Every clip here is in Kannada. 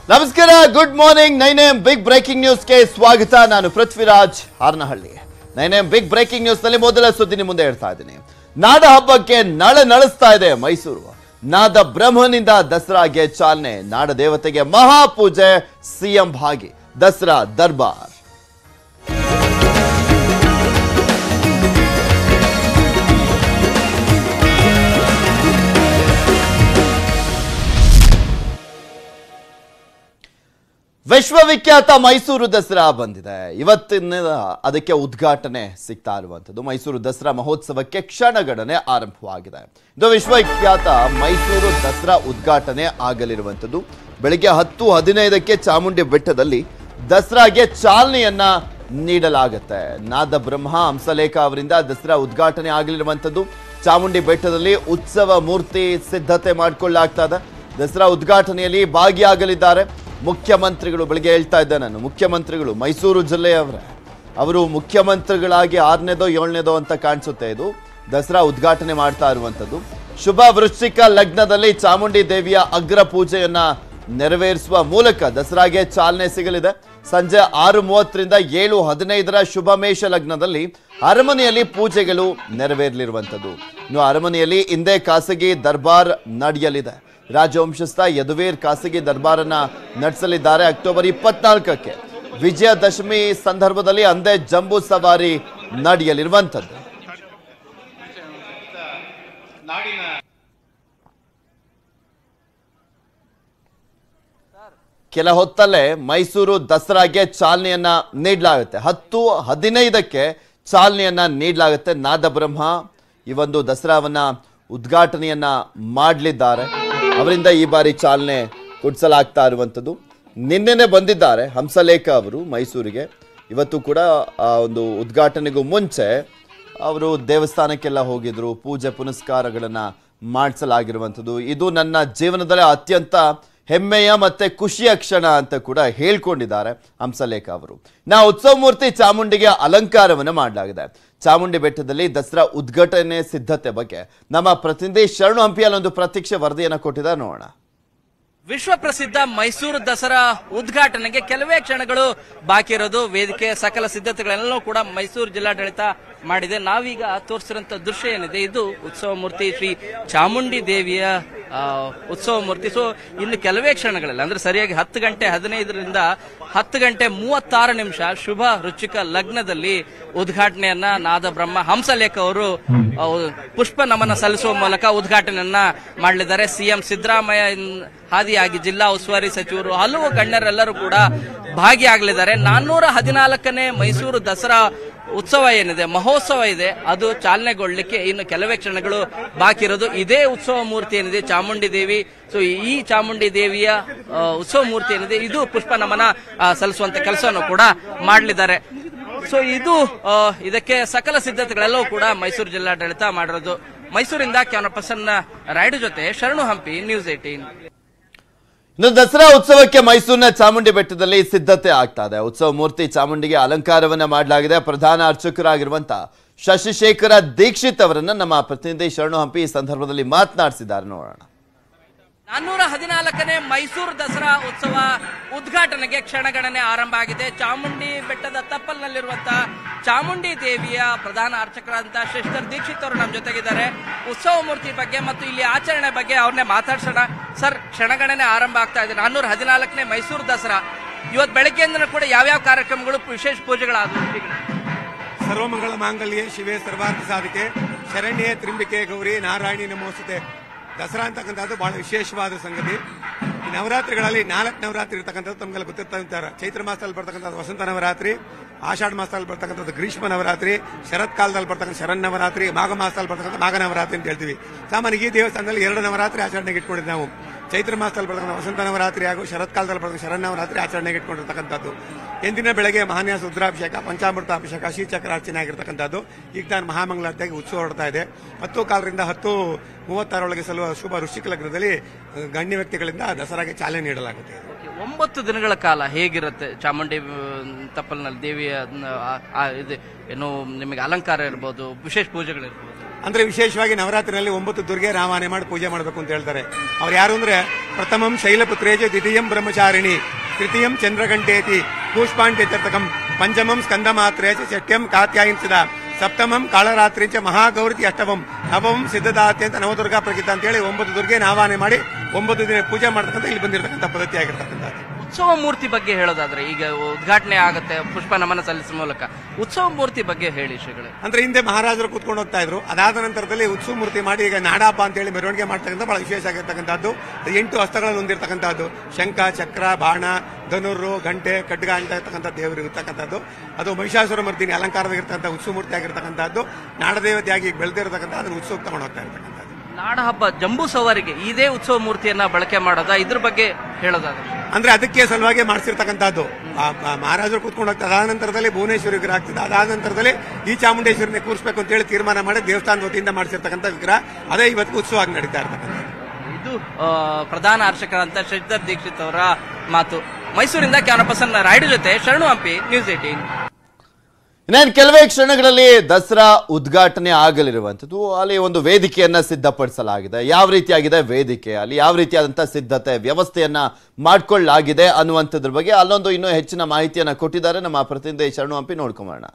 ನಮಸ್ಕಾರ good morning nine M big breaking ನ್ಯೂಸ್ಗೆ ಸ್ವಾಗತ ನಾನು Prithviraj Haranahalli nine M big breaking news ನಲ್ಲಿ ಮೊದಲ ಸುದ್ದಿ ನಿಮ್ಮ ಮುಂದೆ ಹೇಳ್ತಾ ಇದ್ದೀನಿ ನಾಡ ಹಬ್ಬಕ್ಕೆ ನಳ ನಳಿಸ್ತಾ ಇದೆ ಮೈಸೂರು ನಾದ ಬ್ರಹ್ಮನಿಂದ ದಸರಾಗೆ ಚಾಲನೆ ನಾಡ ದೇವತೆಗೆ ಮಹಾಪೂಜೆ ಸಿಎಂ ಭಾಗಿ ದಸರಾ ದರ್ಬಾರ್ ವಿಶ್ವವಿಖ್ಯಾತ ಮೈಸೂರು ದಸರಾ ಬಂದಿದೆ ಇವತ್ತಿನ ಅದಕ್ಕೆ ಉದ್ಘಾಟನೆ ಸಿಗ್ತಾ ಇರುವಂಥದ್ದು ಮೈಸೂರು ದಸರಾ ಮಹೋತ್ಸವಕ್ಕೆ ಕ್ಷಣಗಣನೆ ಆರಂಭವಾಗಿದೆ ಇದು ವಿಶ್ವವಿಖ್ಯಾತ ಮೈಸೂರು ದಸರಾ ಉದ್ಘಾಟನೆ ಆಗಲಿರುವಂಥದ್ದು ಬೆಳಿಗ್ಗೆ ಹತ್ತು ಹದಿನೈದಕ್ಕೆ ಚಾಮುಂಡಿ ಬೆಟ್ಟದಲ್ಲಿ ದಸರಾಗೆ ಚಾಲನೆಯನ್ನ ನೀಡಲಾಗುತ್ತೆ ನಾದ ಬ್ರಹ್ಮ ಹಂಸಲೇಖ ಅವರಿಂದ ದಸರಾ ಉದ್ಘಾಟನೆ ಆಗಲಿರುವಂಥದ್ದು ಚಾಮುಂಡಿ ಬೆಟ್ಟದಲ್ಲಿ ಉತ್ಸವ ಮೂರ್ತಿ ಸಿದ್ಧತೆ ಮಾಡಿಕೊಳ್ಳಲಾಗ್ತಾ ಇದೆ ದಸರಾ ಉದ್ಘಾಟನೆಯಲ್ಲಿ ಭಾಗಿಯಾಗಲಿದ್ದಾರೆ ಮುಖ್ಯಮಂತ್ರಿಗಳು ಬೆಳಿಗ್ಗೆ ಹೇಳ್ತಾ ಇದ್ದೆ ನಾನು ಮುಖ್ಯಮಂತ್ರಿಗಳು ಮೈಸೂರು ಜಿಲ್ಲೆಯವರೇ ಅವರು ಮುಖ್ಯಮಂತ್ರಿಗಳಾಗಿ ಆರನೇದೋ ಏಳನೇದೋ ಅಂತ ಕಾಣಿಸುತ್ತೆ ಇದು ದಸರಾ ಉದ್ಘಾಟನೆ ಮಾಡ್ತಾ ಇರುವಂಥದ್ದು ಶುಭ ವೃಶ್ಚಿಕ ಲಗ್ನದಲ್ಲಿ ಚಾಮುಂಡಿ ದೇವಿಯ ಅಗ್ರ ಪೂಜೆಯನ್ನ ನೆರವೇರಿಸುವ ಮೂಲಕ ದಸರಾಗೆ ಚಾಲನೆ ಸಿಗಲಿದೆ ಸಂಜೆ ಆರು ಮೂವತ್ತರಿಂದ ಏಳು ಹದಿನೈದರ ಶುಭಮೇಷ ಲಗ್ನದಲ್ಲಿ ಅರಮನೆಯಲ್ಲಿ ಪೂಜೆಗಳು ನೆರವೇರಲಿರುವಂಥದ್ದು ಇನ್ನು ಅರಮನೆಯಲ್ಲಿ ಇಂದೇ ಖಾಸಗಿ ದರ್ಬಾರ್ ನಡೆಯಲಿದೆ ರಾಜವಂಶಸ್ಥ ಯದುವೀರ್ ಖಾಸಗಿ ದರ್ಬಾರನ್ನ ನಡೆಸಲಿದ್ದಾರೆ ಅಕ್ಟೋಬರ್ ಇಪ್ಪತ್ನಾಲ್ಕಕ್ಕೆ ವಿಜಯದಶಮಿ ಸಂದರ್ಭದಲ್ಲಿ ಅಂದೇ ಜಂಬೂ ಸವಾರಿ ನಡೆಯಲಿರುವಂಥದ್ದು ಕೆಲ ಹೊತ್ತಲ್ಲೇ ಮೈಸೂರು ದಸರಾಗೆ ಚಾಲನೆಯನ್ನ ನೀಡಲಾಗುತ್ತೆ ಹತ್ತು ಹದಿನೈದಕ್ಕೆ ಚಾಲನೆಯನ್ನ ನೀಡಲಾಗುತ್ತೆ ನಾದಬ್ರಹ್ಮ ಈ ಒಂದು ದಸರಾವನ್ನ ಉದ್ಘಾಟನೆಯನ್ನ ಮಾಡಲಿದ್ದಾರೆ ಅವರಿಂದ ಈ ಬಾರಿ ಚಾಲನೆ ಕೊಡಿಸಲಾಗ್ತಾ ಇರುವಂಥದ್ದು ನಿನ್ನೆನೆ ಬಂದಿದ್ದಾರೆ ಹಂಸಲೇಖ ಅವರು ಮೈಸೂರಿಗೆ ಇವತ್ತು ಕೂಡ ಆ ಒಂದು ಉದ್ಘಾಟನೆಗೂ ಮುಂಚೆ ಅವರು ದೇವಸ್ಥಾನಕ್ಕೆಲ್ಲ ಹೋಗಿದ್ರು ಪೂಜೆ ಪುನಸ್ಕಾರಗಳನ್ನ ಮಾಡಿಸಲಾಗಿರುವಂಥದ್ದು ಇದು ನನ್ನ ಜೀವನದಲ್ಲಿ ಅತ್ಯಂತ ಹೆಮ್ಮೆಯ ಮತ್ತೆ ಖುಷಿಯ ಕ್ಷಣ ಅಂತ ಕೂಡ ಹೇಳ್ಕೊಂಡಿದ್ದಾರೆ ಹಂಸಲೇಖ ಅವರು ನಾ ಉತ್ಸವ ಮೂರ್ತಿ ಚಾಮುಂಡಿಗೆ ಅಲಂಕಾರವನ್ನು ಮಾಡಲಾಗಿದೆ ಚಾಮುಂಡಿ ಬೆಟ್ಟದಲ್ಲಿ ದಸರಾ ಉದ್ಘಾಟನೆ ಸಿದ್ಧತೆ ಬಗ್ಗೆ ನಮ್ಮ ಪ್ರತಿನಿಧಿ ಶರಣು ಹಂಪಿಯಲ್ಲಿ ಒಂದು ಪ್ರತ್ಯಕ್ಷ ವರದಿಯನ್ನು ಕೊಟ್ಟಿದ್ದಾರೆ ನೋಡೋಣ ವಿಶ್ವ ಪ್ರಸಿದ್ಧ ಮೈಸೂರು ದಸರಾ ಉದ್ಘಾಟನೆಗೆ ಕೆಲವೇ ಕ್ಷಣಗಳು ಬಾಕಿ ಇರೋದು ವೇದಿಕೆ ಸಕಲ ಸಿದ್ಧತೆಗಳೆಲ್ಲವೂ ಕೂಡ ಮೈಸೂರು ಜಿಲ್ಲಾಡಳಿತ ಮಾಡಿದೆ ನಾವೀಗ ತೋರಿಸಿರುವಂತ ದೃಶ್ಯ ಏನಿದೆ ಇದು ಉತ್ಸವ ಮೂರ್ತಿ ಶ್ರೀ ಚಾಮುಂಡಿ ದೇವಿಯ ಆ, ಉತ್ಸವ ಮೂರ್ತಿ ಸೊ ಇನ್ನು ಕೆಲವೇ ಕ್ಷಣಗಳಲ್ಲಿ ಅಂದ್ರೆ ಸರಿಯಾಗಿ ಹತ್ತು ಗಂಟೆ ಹದಿನೈದರಿಂದ ಹತ್ತು ಗಂಟೆ ಮೂವತ್ತಾರು ನಿಮಿಷ ಶುಭ ರುಚಿಕ ಲಗ್ನದಲ್ಲಿ ಉದ್ಘಾಟನೆಯನ್ನ ನಾದ ಬ್ರಹ್ಮ ಹಂಸಲೇಖ ಅವರು ಆ, ಪುಷ್ಪ ನಮನ ಸಲ್ಲಿಸುವ ಮೂಲಕ ಉದ್ಘಾಟನೆಯನ್ನ ಮಾಡಲಿದ್ದಾರೆ ಸಿಎಂ ಸಿದ್ದರಾಮಯ್ಯ ಇನ್- ಹಾದಿಯಾಗಿ ಜಿಲ್ಲಾ ಉಸ್ತುವಾರಿ ಸಚಿವರು ಹಲವು ಗಣ್ಯರೆಲ್ಲರೂ ಕೂಡ ಭಾಗಿಯಾಗಲಿದ್ದಾರೆ ನಾನ್ನೂರ ಹದಿನಾಲ್ಕನೇ ಮೈಸೂರು ದಸರಾ ಉತ್ಸವ ಏನಿದೆ ಮಹೋತ್ಸವ ಇದೆ ಅದು ಚಾಲನೆಗೊಳ್ಳಲಿಕ್ಕೆ ಇನ್ನು ಕೆಲವೇ ಕ್ಷಣಗಳು ಬಾಕಿ ಇರೋದು ಇದೇ ಉತ್ಸವ ಮೂರ್ತಿ ಏನಿದೆ ಚಾಮುಂಡಿ ದೇವಿ ಸೊ ಈ ಚಾಮುಂಡಿ ದೇವಿಯ ಆ, ಉತ್ಸವ ಮೂರ್ತಿ ಏನಿದೆ ಇದು ಪುಷ್ಪ ನಮನ ಆ, ಸಲ್ಲಿಸುವಂತ ಕೆಲಸವನ್ನು ಕೂಡ ಮಾಡಲಿದ್ದಾರೆ ಸೊ ಇದು ಆ, ಇದಕ್ಕೆ ಸಕಲ ಸಿದ್ಧತೆಗಳೆಲ್ಲವೂ ಕೂಡ ಮೈಸೂರು ಜಿಲ್ಲಾಡಳಿತ ಮಾಡಿರೋದು ಮೈಸೂರಿಂದ ಕ್ಯಾಮರಾ ಪರ್ಸನ್ ರಾಯ್ಡು ಜೊತೆ ಶರಣು ಹಂಪಿ ನ್ಯೂಸ್ ಏಟೀನ್ ಇನ್ನು ದಸರಾ ಉತ್ಸವಕ್ಕೆ ಮೈಸೂರಿನ ಚಾಮುಂಡಿ ಬೆಟ್ಟದಲ್ಲಿ ಸಿದ್ಧತೆ ಆಗ್ತಾ ಇದೆ ಉತ್ಸವ ಮೂರ್ತಿ ಚಾಮುಂಡಿಗೆ ಅಲಂಕಾರವನ್ನ ಮಾಡಲಾಗಿದೆ ಪ್ರಧಾನ ಅರ್ಚಕರಾಗಿರುವಂತ ಶಶಿಶೇಖರ ದೀಕ್ಷಿತ್ ಅವರನ್ನ ನಮ್ಮ ಪ್ರತಿನಿಧಿ ಶರಣು ಹಂಪಿ ಈ ಸಂದರ್ಭದಲ್ಲಿ ಮಾತನಾಡಿಸಿದ್ದಾರೆ ನೋಡೋಣ ನಾನ್ನೂರ ಹದಿನಾಲ್ಕನೇ ಮೈಸೂರು ದಸರಾ ಉತ್ಸವ ಉದ್ಘಾಟನೆಗೆ ಕ್ಷಣಗಣನೆ ಆರಂಭ ಆಗಿದೆ ಚಾಮುಂಡಿ ಬೆಟ್ಟದ ತಪ್ಪಲಿನಲ್ಲಿರುವಂತಹ ಚಾಮುಂಡಿ ದೇವಿಯ ಪ್ರಧಾನ ಅರ್ಚಕರಾದಂತಹ ಶಶಿಧರ್ ದೀಕ್ಷಿತ್ ಅವರು ನಮ್ಮ ಜೊತೆಗಿದ್ದಾರೆ ಉತ್ಸವ ಮೂರ್ತಿ ಬಗ್ಗೆ ಮತ್ತು ಇಲ್ಲಿ ಆಚರಣೆ ಬಗ್ಗೆ ಅವ್ರನ್ನೇ ಮಾತಾಡ್ಸೋಣ ಸರ್ ಕ್ಷಣಗಣನೆ ಆರಂಭ ಆಗ್ತಾ ಇದೆ ನಾನ್ನೂರ ಹದಿನಾಲ್ಕನೇ ಮೈಸೂರು ದಸರಾ ಇವತ್ತು ಬೆಳಗ್ಗೆಯಿಂದ ಕೂಡ ಯಾವ್ಯಾವ ಕಾರ್ಯಕ್ರಮಗಳು ವಿಶೇಷ ಪೂಜೆಗಳಾದವು ಸರ್ವಮಂಗಳ ಮಾಂಗಲ್ಯೆ ಶಿವೆ ಸರ್ವಾರ್ಥ ಸಾಧಿಕೆ ಶರಣ್ಯೆ ತ್ರಿಂಬಿಕೆ ಗೌರಿ ನಾರಾಯಣಿ ನಮೋಸ್ತುತೆ ದಸರಾ ಅಂತಕ್ಕಂಥದ್ದು ಬಹಳ ವಿಶೇಷವಾದ ಸಂಗತಿ ಈ ನವರಾತ್ರಿಗಳಲ್ಲಿ ನಾಲ್ಕು ನವರಾತ್ರಿ ಇರ್ತಕ್ಕಂಥದ್ದು ತಮ್ಗೆಲ್ಲ ಗೊತ್ತಿರ್ತಾರೆ ಚೈತ್ರ ಮಾಸದಲ್ಲಿ ಬರ್ತಕ್ಕಂಥದ್ದು ವಸಂತ ನವರಾತ್ರಿ ಆಷಾಢ ಮಾಸದಲ್ಲಿ ಬರ್ತಕ್ಕಂಥದ್ದು ಗ್ರೀಷ್ಮ ನವರಾತ್ರಿ ಶರತ್ ಕಾಲದಲ್ಲಿ ಬರ್ತಕ್ಕಂಥ ಶರನ್ ನವರಾತ್ರಿ ಮಾಘ ಮಾಸದಲ್ಲಿ ಬರ್ತಕ್ಕಂಥ ಮಾಘ ನವರಾತ್ರಿ ಅಂತ ಹೇಳ್ತೀವಿ ಸಾಮಾನ್ಯ ಈ ದೇವಸ್ಥಾನದಲ್ಲಿ ಎರಡು ನವರಾತ್ರಿ ಆಚರಣೆಗೆ ಇಟ್ಕೊಂಡಿದ್ದು ನಾವು ಚೈತ್ರ ಮಾಸದಲ್ಲಿ ಬರ್ತಕ್ಕಂಥ ವಸಂತ ನವರಾತ್ರಿ ಹಾಗೂ ಶರತ್ಕಾಲದಲ್ಲಿ ಬರ್ತಕ್ಕಂಥ ಶರನ್ನವರಾತ್ರಿ ಆಚರಣೆಗೆ ಇಟ್ಕೊಂಡಿರ್ತಕ್ಕಂಥದ್ದು ಎಂದಿನ ಬೆಳಗ್ಗೆ ಮಹಾನ್ಯಾಸ ರುದ್ರಾಭಿಷೇಕ ಪಂಚಾಮೃತ ಅಭಿಷೇಕ ಶ್ರೀಚಕ್ರಾರ್ಚನೆ ಆಗಿರ್ತಕ್ಕಂಥದ್ದು ಈಗ ನಾನು ಮಹಾಮಂಗಳಾರತಿಯಾಗಿ ಉತ್ಸವ ಹೊರಡ್ತಾ ಇದೆ ಹತ್ತು ಕಾಲರಿಂದ ಹತ್ತು ಮೂವತ್ತಾರೊಳಗೆ ಸಲ್ಲುವ ಶುಭ ಋಷಿಕ ಲಗ್ನದಲ್ಲಿ ಅಹ್, ಗಣ್ಯ ವ್ಯಕ್ತಿಗಳಿಂದ ದಸರಾಗೆ ಚಾಲನೆ ನೀಡಲಾಗುತ್ತೆ ಒಂಬತ್ತು ದಿನಗಳ ಕಾಲ ಹೇಗಿರುತ್ತೆ ಚಾಮುಂಡಿ ಆ, ತಪ್ಪಲಿನಲ್ಲಿ ದೇವಿಯ ಆ, ಆ, ಇದು ಏನು ನಿಮಗೆ ಅಲಂಕಾರ ಇರ್ಬೋದು ವಿಶೇಷ ಪೂಜೆಗಳಿರ್ಬೋದು ಅಂದ್ರೆ ವಿಶೇಷವಾಗಿ ನವರಾತ್ರಿನಲ್ಲಿ ಒಂಬತ್ತು ದುರ್ಗೆ ರಾಮಾಯಣ ಮಾಡಿ ಪೂಜೆ ಮಾಡಬೇಕು ಅಂತ ಹೇಳ್ತಾರೆ ಅವ್ರು ಯಾರು ಅಂದ್ರೆ ಪ್ರಥಮಂ ಶೈಲಪುತ್ರೇಜ ದ್ವಿತೀಯಂ ಬ್ರಹ್ಮಚಾರಿಣಿ ತೃತೀಯಂ ಚಂದ್ರಗಂಟೇತಿ ಕೂಷ್ಪಾಂಡ್ಯ ಚತಕಂ ಪಂಚಮಂ ಸ್ಕಂದ ಮಾತ್ರೇಚ ಷಟ್ಯಂ ಕಾತ್ಯಾಯಿಸಿದ ಸಪ್ತಮಂ ಕಾಳರಾತ್ರಿ ಚ ಮಹಾಗೌರಿ ಅಷ್ಟಮಂ ನವಮಂ ಸಿದ್ಧದಾತಿ ಅಂತ ನವದುರ್ಗಾ ಪ್ರಕೃತ ಅಂತ ಹೇಳಿ ಒಂಬತ್ತು ದುರ್ಗೆ ಆವಾಹನೆ ಮಾಡಿ ಒಂಬತ್ತು ದಿನ ಪೂಜೆ ಮಾಡ್ತಕ್ಕಂಥ ಇಲ್ಲಿ ಬಂದಿರತಕ್ಕಂಥ ಪದ್ಧತಿ ಆಗಿರ್ತಕ್ಕಂಥದ್ದು ಉತ್ಸವ ಮೂರ್ತಿ ಬಗ್ಗೆ ಹೇಳೋದಾದ್ರೆ ಈಗ ಉದ್ಘಾಟನೆ ಆಗುತ್ತೆ ಪುಷ್ಪ ನಮನ ಸಲ್ಲಿಸುವ ಮೂಲಕ ಉತ್ಸವ ಮೂರ್ತಿ ಬಗ್ಗೆ ಹೇಳಿ ಶ್ರೀಗಳೇ ಅಂದ್ರೆ ಹಿಂದೆ ಮಹಾರಾಜರು ಕೂತ್ಕೊಂಡು ಹೋಗ್ತಾ ಇದ್ರು ಅದಾದ ನಂತರದಲ್ಲಿ ಉತ್ಸವ ಮೂರ್ತಿ ಮಾಡಿ ಈಗ ನಾಡಾಪ ಅಂತ ಹೇಳಿ ಮೆರವಣಿಗೆ ಮಾಡ್ತಕ್ಕಂಥ ಬಹಳ ವಿಶೇಷ ಆಗಿರ್ತಕ್ಕಂಥದ್ದು ಎಂಟು ಹಸ್ತಗಳನ್ನು ಹೊಂದಿರತಕ್ಕಂಥದ್ದು ಶಂಖ ಚಕ್ರ ಬಾಣ ಧನುರ್ರು ಗಂಟೆ ಖಡ್ಗ ಅಂತ ಇರ್ತಕ್ಕಂಥ ದೇವರು ಇರ್ತಕ್ಕಂಥದ್ದು ಅದು ಮಹಿಷಾಸುರ ಮರ್ದಿನಿ ಅಲಂಕಾರವಾಗಿರ್ತಕ್ಕಂಥ ಉತ್ಸವ ಮೂರ್ತಿ ಆಗಿರ್ತಕ್ಕಂಥದ್ದು ನಾಡದೇವತೆಯಾಗಿ ಬೆಳೆದಿರತಕ್ಕಂಥ ಅದನ್ನು ಉತ್ಸವಕ್ಕೆ ತಗೊಂಡು ಹೋಗ್ತಾ ಇರ್ತಕ್ಕಂಥದ್ದು ನಾಡ ಹಬ್ಬ ಜಂಬೂ ಸವಾರಿಗೆ ಇದೇ ಉತ್ಸವ ಮೂರ್ತಿಯನ್ನ ಬಳಕೆ ಮಾಡೋದಾ ಇದ್ರ ಬಗ್ಗೆ ಹೇಳೋದಾದ್ರೆ ಅಂದ್ರೆ ಅದಕ್ಕೆ ಸಲುವಾಗಿ ಮಾಡಿಸಿರ್ತಕ್ಕಂಥದ್ದು ಆ- ಆ ಮಹಾರಾಜರು ಕೂತ್ಕೊಂಡು ಹೋಗ್ತಾರೆ ಅದಾದ ನಂತರದಲ್ಲಿ ಭುವನೇಶ್ವರಿ ವಿಗ್ರಹ ಆಗ್ತದೆ ಅದಾದ ನಂತರದಲ್ಲಿ ಈ ಚಾಮುಂಡೇಶ್ವರಿನ ಕೂರಿಸಬೇಕು ಅಂತ ಹೇಳಿ ತೀರ್ಮಾನ ಮಾಡಿ ದೇವಸ್ಥಾನದ ವತಿಯಿಂದ ಮಾಡಿಸಿರ್ತಕ್ಕಂಥ ವಿಗ್ರಹ ಅದೇ ಇವತ್ತು ಉತ್ಸವ ಆಗಿ ನಡೀತಾ ಇರ್ತಕ್ಕಂಥದ್ದು ಇದು ಆ, ಪ್ರಧಾನ ಅರ್ಚಕರಂತ ಶ್ರೀಧರ್ ದೀಕ್ಷಿತ್ ಅವರ ಮಾತು ಮೈಸೂರಿಂದ ಕ್ಯಾಮರಾ ಪರ್ಸನ್ ರಾಯ್ಡು ಜೊತೆ ಶರಣು ಹಂಪಿ ನ್ಯೂಸ್ ಏಟೀನ್ ಇನ್ನೇನು ಕೆಲವೇ ಕ್ಷಣಗಳಲ್ಲಿ ದಸರಾ ಉದ್ಘಾಟನೆ ಆಗಲಿರುವಂಥದ್ದು ಅಲ್ಲಿ ಒಂದು ವೇದಿಕೆಯನ್ನ ಸಿದ್ಧಪಡಿಸಲಾಗಿದೆ ಯಾವ ರೀತಿಯಾಗಿದೆ ವೇದಿಕೆ ಅಲ್ಲಿ ಯಾವ ರೀತಿಯಾದಂಥ ಸಿದ್ಧತೆ ವ್ಯವಸ್ಥೆಯನ್ನ ಮಾಡ್ಕೊಳ್ಳಲಾಗಿದೆ ಅನ್ನುವಂಥದ್ರ ಬಗ್ಗೆ ಅಲ್ಲೊಂದು ಇನ್ನೂ ಹೆಚ್ಚಿನ ಮಾಹಿತಿಯನ್ನ ಕೊಟ್ಟಿದ್ದಾರೆ ನಮ್ಮ ಪ್ರತಿನಿಧಿ ಶರಣು ಹಂಪಿ ನೋಡ್ಕೊಂಬರೋಣ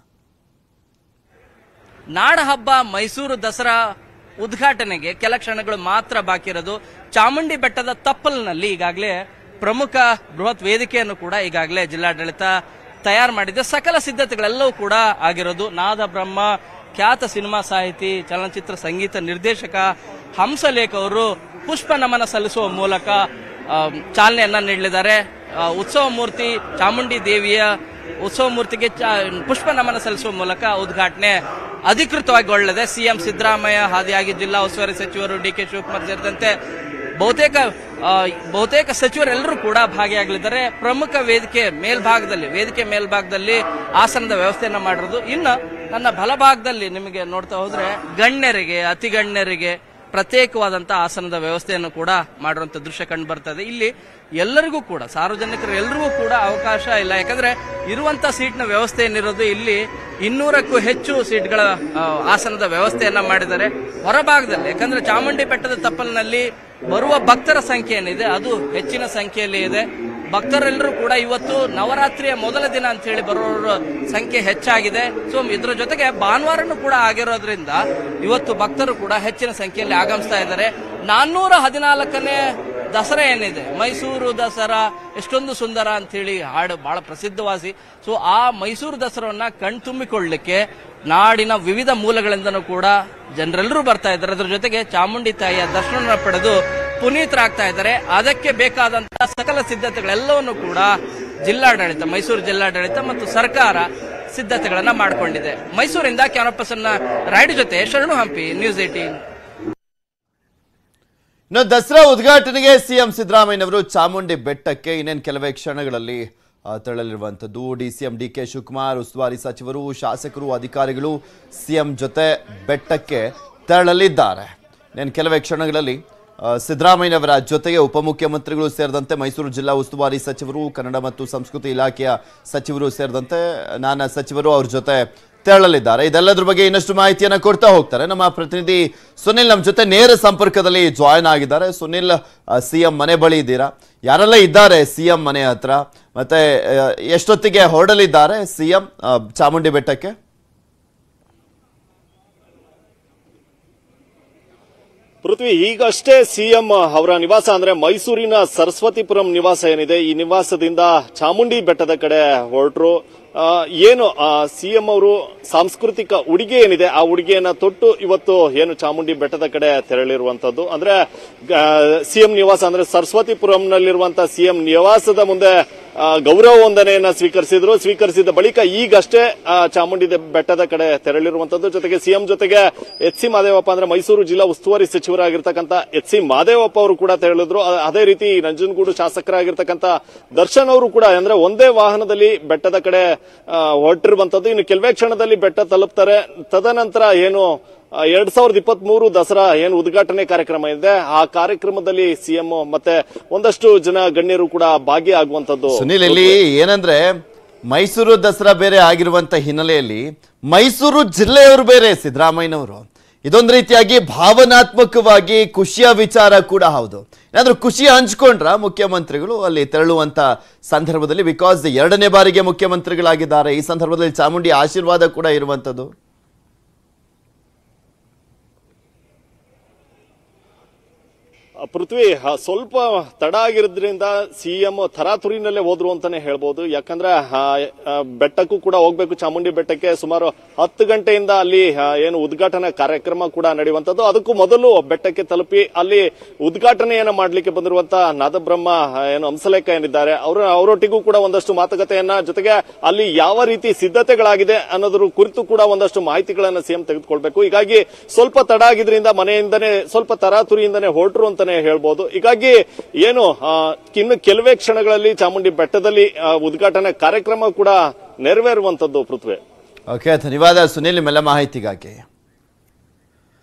ನಾಡ ಹಬ್ಬ ಮೈಸೂರು ದಸರಾ ಉದ್ಘಾಟನೆಗೆ ಕೆಲ ಕ್ಷಣಗಳು ಮಾತ್ರ ಬಾಕಿ ಇರೋದು ಚಾಮುಂಡಿ ಬೆಟ್ಟದ ತಪ್ಪಲಿನಲ್ಲಿ ಈಗಾಗಲೇ ಪ್ರಮುಖ ಬೃಹತ್ ವೇದಿಕೆಯನ್ನು ಕೂಡ ಈಗಾಗಲೇ ಜಿಲ್ಲಾಡಳಿತ ತಯಾರು ಮಾಡಿದೆ ಸಕಲ ಸಿದ್ಧತೆಗಳೆಲ್ಲವೂ ಕೂಡ ಆಗಿರೋದು ನಾದ ಬ್ರಹ್ಮ ಖ್ಯಾತ ಸಿನಿಮಾ ಸಾಹಿತಿ ಚಲನಚಿತ್ರ ಸಂಗೀತ ನಿರ್ದೇಶಕ ಹಂಸಲೇಖ ಅವರು ಪುಷ್ಪ ನಮನ ಸಲ್ಲಿಸುವ ಮೂಲಕ ಆ, ಚಾಲನೆಯನ್ನ ನೀಡಲಿದ್ದಾರೆ ಆ, ಉತ್ಸವ ಮೂರ್ತಿ ಚಾಮುಂಡಿ ದೇವಿಯ ಉತ್ಸವ ಮೂರ್ತಿಗೆ ಚ- ಪುಷ್ಪ ನಮನ ಸಲ್ಲಿಸುವ ಮೂಲಕ ಉದ್ಘಾಟನೆ ಅಧಿಕೃತವಾಗಿ ಒಳ್ಳೆದೆ ಸಿಎಂ ಸಿದ್ದರಾಮಯ್ಯ ಹಾದಿಯಾಗಿ ಜಿಲ್ಲಾ ಉಸ್ತುವಾರಿ ಸಚಿವರು ಡಿ ಕೆ ಶಿವಕುಮಾರ್ ಸೇರಿದಂತೆ ಬಹುತೇಕ ಆ, ಬಹುತೇಕ ಸಚಿವರೆಲ್ಲರೂ ಕೂಡ ಭಾಗಿಯಾಗಲಿದ್ದಾರೆ ಪ್ರಮುಖ ವೇದಿಕೆ ಮೇಲ್ಭಾಗದಲ್ಲಿ ವೇದಿಕೆ ಮೇಲ್ಭಾಗದಲ್ಲಿ ಆಸನದ ವ್ಯವಸ್ಥೆಯನ್ನ ಮಾಡಿರೋದು ಇನ್ನು ನನ್ನ ಬಲಭಾಗದಲ್ಲಿ ನಿಮಗೆ ನೋಡ್ತಾ ಹೋದ್ರೆ ಗಣ್ಯರಿಗೆ ಅತಿ ಗಣ್ಯರಿಗೆ ಪ್ರತ್ಯೇಕವಾದಂತಹ ಆಸನದ ವ್ಯವಸ್ಥೆಯನ್ನು ಕೂಡ ಮಾಡಿರುವಂತ ದೃಶ್ಯ ಕಂಡು ಬರ್ತದೆ ಇಲ್ಲಿ ಎಲ್ಲರಿಗೂ ಕೂಡ ಸಾರ್ವಜನಿಕರು ಎಲ್ಲರಿಗೂ ಕೂಡ ಅವಕಾಶ ಇಲ್ಲ ಯಾಕಂದ್ರೆ ಇರುವಂತ ಸೀಟ್ನ ವ್ಯವಸ್ಥೆ ಏನಿರೋದು ಇಲ್ಲಿ ಇನ್ನೂರಕ್ಕೂ ಹೆಚ್ಚು ಸೀಟ್ಗಳ ಆ, ಆಸನದ ವ್ಯವಸ್ಥೆಯನ್ನ ಮಾಡಿದ್ದಾರೆ ಹೊರಭಾಗದಲ್ಲಿ ಯಾಕಂದ್ರೆ ಚಾಮುಂಡಿ ಬೆಟ್ಟದ ತಪ್ಪಲಿನಲ್ಲಿ ಬರುವ ಭಕ್ತರ ಸಂಖ್ಯೆ ಏನಿದೆ ಅದು ಹೆಚ್ಚಿನ ಸಂಖ್ಯೆಯಲ್ಲಿ ಇದೆ ಭಕ್ತರೆಲ್ಲರೂ ಕೂಡ ಇವತ್ತು ನವರಾತ್ರಿಯ ಮೊದಲ ದಿನ ಅಂತ ಹೇಳಿ ಬರೋರ ಸಂಖ್ಯೆ ಹೆಚ್ಚಾಗಿದೆ ಸೊ ಇದ್ರ ಜೊತೆಗೆ ಭಾನುವಾರನೂ ಕೂಡ ಆಗಿರೋದ್ರಿಂದ ಇವತ್ತು ಭಕ್ತರು ಕೂಡ ಹೆಚ್ಚಿನ ಸಂಖ್ಯೆಯಲ್ಲಿ ಆಗಮಿಸ್ತಾ ಇದ್ದಾರೆ ನಾನ್ನೂರ ಹದಿನಾಲ್ಕನೇ ದಸರಾ ಏನಿದೆ ಮೈಸೂರು ದಸರಾ ಎಷ್ಟೊಂದು ಸುಂದರ ಅಂತ ಹೇಳಿ ಹಾಡು ಬಹಳ ಪ್ರಸಿದ್ಧವಾಸಿ ಸೊ ಆ ಮೈಸೂರು ದಸರಾವನ್ನ ಕಣ್ತುಂಬಿಕೊಳ್ಳಲಿಕ್ಕೆ ನಾಡಿನ ವಿವಿಧ ಮೂಲಗಳಿಂದನೂ ಕೂಡ ಜನರೆಲ್ಲರೂ ಬರ್ತಾ ಇದ್ದಾರೆ ಅದ್ರ ಜೊತೆಗೆ ಚಾಮುಂಡಿ ತಾಯಿಯ ದರ್ಶನ ಪಡೆದು ಪುನೀತರಾಗ್ತಾ ಇದ್ದಾರೆ ಅದಕ್ಕೆ ಬೇಕಾದಂತಹ ಸಕಲ ಸಿದ್ಧತೆಗಳೆಲ್ಲವನ್ನು ಕೂಡ ಜಿಲ್ಲಾಡಳಿತ ಮೈಸೂರು ಜಿಲ್ಲಾಡಳಿತ ಮತ್ತು ಸರ್ಕಾರ ಸಿದ್ಧತೆಗಳನ್ನ ಮಾಡಿಕೊಂಡಿದೆ ಮೈಸೂರಿಂದ ಕ್ಯಾಮರಾ ಪರ್ಸನ್ ರಾಯ್ಡ್ ಜೊತೆ ಶರಣು ಹಂಪಿ ನ್ಯೂಸ್ ಏಟೀನ್ ಇನ್ನು ದಸರಾ ಉದ್ಘಾಟನೆಗೆ ಸಿಎಂ ಸಿದ್ದರಾಮಯ್ಯನವರು ಚಾಮುಂಡಿ ಬೆಟ್ಟಕ್ಕೆ ಇನ್ನೇನು ಕೆಲವೇ ಕ್ಷಣಗಳಲ್ಲಿ ಆ, ತೆರಳಲಿರುವಂಥದ್ದು D CM D K Shivakumar ಉಸ್ತುವಾರಿ ಸಚಿವರು ಶಾಸಕರು ಅಧಿಕಾರಿಗಳು ಸಿಎಂ ಜೊತೆ ಬೆಟ್ಟಕ್ಕೆ ತೆರಳಲಿದ್ದಾರೆ ಇನ್ನೇನು ಕೆಲವೇ ಕ್ಷಣಗಳಲ್ಲಿ ಆ, ಸಿದ್ದರಾಮಯ್ಯನವರ ಜೊತೆಗೆ ಉಪಮುಖ್ಯಮಂತ್ರಿಗಳು ಸೇರಿದಂತೆ ಮೈಸೂರು ಜಿಲ್ಲಾ ಉಸ್ತುವಾರಿ ಸಚಿವರು ಕನ್ನಡ ಮತ್ತು ಸಂಸ್ಕೃತಿ ಇಲಾಖೆಯ ಸಚಿವರು ಸೇರಿದಂತೆ ನಾನಾ ಸಚಿವರು ಅವ್ರ ಜೊತೆ ತೆರಳಲಿದ್ದಾರೆ ಇದೆಲ್ಲದ್ರ ಬಗ್ಗೆ ಇನ್ನಷ್ಟು ಮಾಹಿತಿಯನ್ನ ಕೊಡ್ತಾ ಹೋಗ್ತಾರೆ ನಮ್ಮ ಪ್ರತಿನಿಧಿ ಸುನಿಲ್ ನಮ್ಮ ಜೊತೆ ನೇರ ಸಂಪರ್ಕದಲ್ಲಿ ಜಾಯ್ನ್ ಆಗಿದ್ದಾರೆ ಸುನಿಲ್ ಸಿಎಂ ಮನೆ ಬಳಿ ಇದ್ದೀರಾ ಯಾರೆಲ್ಲ ಇದ್ದಾರೆ ಸಿಎಂ ಮನೆ ಹತ್ರ ಮತ್ತೆ ಆ, ಎಷ್ಟೊತ್ತಿಗೆ ಹೊರಡಲಿದ್ದಾರೆ ಸಿಎಂ ಚಾಮುಂಡಿ ಬೆಟ್ಟಕ್ಕೆ ಪೃಥ್ವಿ ಈಗಷ್ಟೇ ಸಿಎಂ ಅವರ ನಿವಾಸ ಅಂದ್ರೆ ಮೈಸೂರಿನ ಸರಸ್ವತಿಪುರಂ ನಿವಾಸ ಏನಿದೆ ಈ ನಿವಾಸದಿಂದ ಚಾಮುಂಡಿ ಬೆಟ್ಟದ ಕಡೆ ಹೊರಟರು ಆ, ಏನು ಸಿಎಂ ಅವರು ಸಾಂಸ್ಕೃತಿಕ ಉಡುಗೆ ಏನಿದೆ ಆ ಉಡುಗೆಯನ್ನ ತೊಟ್ಟು ಇವತ್ತು ಏನು ಚಾಮುಂಡಿ ಬೆಟ್ಟದ ಕಡೆ ತೆರಳಿರುವಂತದ್ದು ಅಂದ್ರೆ ಸಿಎಂ ನಿವಾಸ ಅಂದ್ರೆ ಸರಸ್ವತಿಪುರಂನಲ್ಲಿರುವಂತಹ ಸಿಎಂ ನಿವಾಸದ ಮುಂದೆ ಆ, ಗೌರವ ವಂದನೆಯನ್ನ ಸ್ವೀಕರಿಸಿದ್ರು ಸ್ವೀಕರಿಸಿದ ಬಳಿಕ ಈಗಷ್ಟೇ ಆ, ಚಾಮುಂಡಿ ದೆ- ಬೆಟ್ಟದ ಕಡೆ ತೆರಳಿರುವಂತದ್ದು ಜೊತೆಗೆ ಸಿಎಂ ಜೊತೆಗೆ ಎಚ್ ಸಿ ಮಾದೇವಪ್ಪ ಅಂದ್ರೆ ಮೈಸೂರು ಜಿಲ್ಲಾ ಉಸ್ತುವಾರಿ ಸಚಿವರಾಗಿರ್ತಕ್ಕಂಥ ಎಚ್ ಸಿ ಮಾದೇವಪ್ಪ ಅವರು ಕೂಡ ತೆರಳಿದ್ರು ಅ- ಅದೇ ರೀತಿ ನಂಜನಗೂಡು ಶಾಸಕರಾಗಿರ್ತಕ್ಕಂಥ ದರ್ಶನ್ ಅವರು ಕೂಡ ಅಂದ್ರೆ ಒಂದೇ ವಾಹನದಲ್ಲಿ ಬೆಟ್ಟದ ಕಡೆ ಆ, ಹೊರಟಿರುವಂತದ್ದು ಇನ್ನು ಕೆಲವೇ ಕ್ಷಣದಲ್ಲಿ ಬೆಟ್ಟ ತಲುಪ್ತಾರೆ ತದನಂತರ ಏನು ಆ, ಎರಡ್ ಸಾವಿರದ ಇಪ್ಪತ್ತ್ ಮೂರು ದಸರಾ ಏನು ಉದ್ಘಾಟನೆ ಕಾರ್ಯಕ್ರಮ ಇದೆ ಆ ಕಾರ್ಯಕ್ರಮದಲ್ಲಿ ಸಿಎಂ ಮತ್ತೆ ಒಂದಷ್ಟು ಜನ ಗಣ್ಯರು ಕೂಡ ಭಾಗಿಯಾಗುವಂತದ್ದು ಸುನಿಲ್ ಇಲ್ಲಿ ಏನಂದ್ರೆ ಮೈಸೂರು ದಸರಾ ಬೇರೆ ಆಗಿರುವಂತ ಹಿನ್ನೆಲೆಯಲ್ಲಿ ಮೈಸೂರು ಜಿಲ್ಲೆಯವರು ಬೇರೆ ಸಿದ್ದರಾಮಯ್ಯನವರು ಇದೊಂದು ರೀತಿಯಾಗಿ ಭಾವನಾತ್ಮಕವಾಗಿ ಖುಷಿಯ ವಿಚಾರ ಕೂಡ ಹೌದು ಏನಾದ್ರೂ ಖುಷಿ ಹಂಚ್ಕೊಂಡ್ರ ಮುಖ್ಯಮಂತ್ರಿಗಳು ಅಲ್ಲಿ ತೆರಳುವಂತ ಸಂದರ್ಭದಲ್ಲಿ ಬಿಕಾಸ್ ಎರಡನೇ ಬಾರಿಗೆ ಮುಖ್ಯಮಂತ್ರಿಗಳಾಗಿದ್ದಾರೆ ಈ ಸಂದರ್ಭದಲ್ಲಿ ಚಾಮುಂಡಿ ಆಶೀರ್ವಾದ ಕೂಡ ಇರುವಂತದ್ದು ಆ, ಪೃಥ್ವಿ ಆ, ಸ್ವಲ್ಪ ತಡ ಆಗಿರೋದ್ರಿಂದ ಸಿಎಂ ತರಾತುರಿನಲ್ಲೇ ಹೋದ್ರು ಅಂತಾನೆ ಹೇಳ್ಬೋದು ಯಾಕಂದ್ರೆ ಆ, ಆ, ಬೆಟ್ಟಕ್ಕೂ ಕೂಡ ಹೋಗ್ಬೇಕು ಚಾಮುಂಡಿ ಬೆಟ್ಟಕ್ಕೆ ಸುಮಾರು ಹತ್ತು ಗಂಟೆಯಿಂದ ಅಲ್ಲಿ ಆ, ಏನು ಉದ್ಘಾಟನಾ ಕಾರ್ಯಕ್ರಮ ಕೂಡ ನಡೆಯುವಂತದ್ದು ಅದಕ್ಕೂ ಮೊದಲು ಬೆಟ್ಟಕ್ಕೆ ತಲುಪಿ ಅಲ್ಲಿ ಉದ್ಘಾಟನೆಯನ್ನ ಮಾಡ್ಲಿಕ್ಕೆ ಬಂದಿರುವಂತ ನಾದಬ್ರಹ್ಮ ಆ, ಏನು ಹಂಸಲೇಖ ಏನಿದ್ದಾರೆ ಅವರ ಅವರೊಟ್ಟಿಗೂ ಕೂಡ ಒಂದಷ್ಟು ಮಾತುಕತೆಯನ್ನ ಜೊತೆಗೆ ಅಲ್ಲಿ ಯಾವ ರೀತಿ ಸಿದ್ಧತೆಗಳಾಗಿದೆ ಅನ್ನೋದ್ರ ಕುರಿತು ಕೂಡ ಒಂದಷ್ಟು ಮಾಹಿತಿಗಳನ್ನ ಸಿಎಂ ತೆಗೆದುಕೊಳ್ಬೇಕು ಹೀಗಾಗಿ ಸ್ವಲ್ಪ ತಡ ಆಗಿದ್ರಿಂದ ಮನೆಯಿಂದನೇ ಸ್ವಲ್ಪ ತರಾತುರಿಯಿಂದನೇ ಹೊರಟರು ಅಂತಾನೆ ಹೇಳ್ಬೋದು ಹೀಗಾಗಿ ಏನು ಆ, ಇನ್ನು ಕೆಲವೇ ಕ್ಷಣಗಳಲ್ಲಿ ಚಾಮುಂಡಿ ಬೆಟ್ಟದಲ್ಲಿ ಆ, ಉದ್ಘಾಟನಾ ಕಾರ್ಯಕ್ರಮ ಕೂಡ ನೆರವೇರುವಂತದ್ದು ಪೃಥ್ವಿ ಓಕೆ ಧನ್ಯವಾದ ಸುನಿಲ್ ನಿಮ್ಮೆಲ್ಲ ಮಾಹಿತಿಗಾಗಿ